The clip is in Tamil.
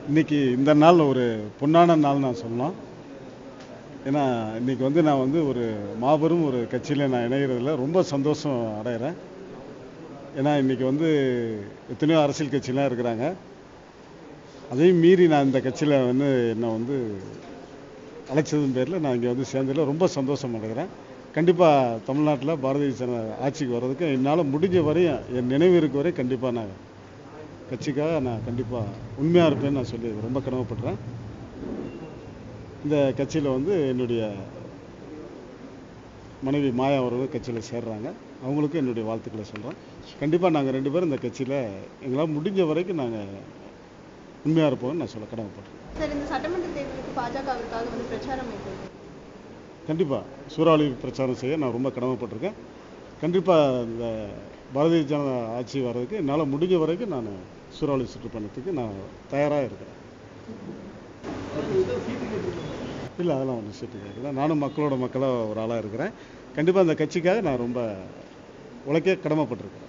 இன்னைக்கு இந்த நாள் ஒரு பொன்னான நாள் நான் சொல்லலாம் ஏன்னா இன்னைக்கு வந்து நான் வந்து ஒரு மாபெரும் ஒரு கட்சியில் நான் இணைகிறதுல ரொம்ப சந்தோஷம் அடைகிறேன் ஏன்னா இன்னைக்கு வந்து எத்தனையோ அரசியல் கட்சிலாம் இருக்கிறாங்க அதையும் மீறி நான் இந்த கட்சியில் வந்து என்னை வந்து அழைச்சதன் பேரில் நான் இங்கே வந்து சேர்ந்ததில் ரொம்ப சந்தோஷம் அடைகிறேன் கண்டிப்பாக தமிழ்நாட்டில் பாரதிய ஜனதா ஆட்சிக்கு வர்றதுக்கு என்னால் முடிஞ்ச வரையும் என் நினைவு இருக்க வரை கண்டிப்பாக நான் கட்சிக்காக நான் கண்டிப்பாக உண்மையாக இருப்பேன்னு நான் சொல்லி ரொம்ப கடமைப்படுறேன் இந்த கட்சியில் வந்து என்னுடைய மனைவி மாயா அவர்கள் கட்சியில் சேர்றாங்க அவங்களுக்கும் என்னுடைய வாழ்த்துக்களை சொல்கிறேன் கண்டிப்பாக நாங்கள் ரெண்டு பேரும் இந்த கட்சியில் எங்களால் முடிஞ்ச வரைக்கும் நாங்கள் உண்மையாக இருப்போம்னு நான் சொல்ல கடமைப்படுறேன் சார் இந்த சட்டமன்ற தேர்தலுக்கு பாஜகவிற்காக வந்து பிரச்சாரம் மேற்கொள்ளும் கண்டிப்பாக சூறாவளி பிரச்சாரம் செய்ய நான் ரொம்ப கடமைப்பட்டிருக்கேன் கண்டிப்பாக இந்த பாரதிய ஜனதா ஆட்சி வர்றதுக்கு என்னால் முடிஞ்ச வரைக்கும் நான் சூறாவளி சுற்றுப்பயணத்துக்கு நான் தயாராக இருக்கிறேன் இல்லை அதெல்லாம் ஒன்றும் சீட்டு கேட்கல நானும் மக்களோட மக்களாக ஒரு ஆளாக இருக்கிறேன் கண்டிப்பாக அந்த கட்சிக்காக நான் ரொம்ப உழைக்க கடமைப்பட்டிருக்கேன்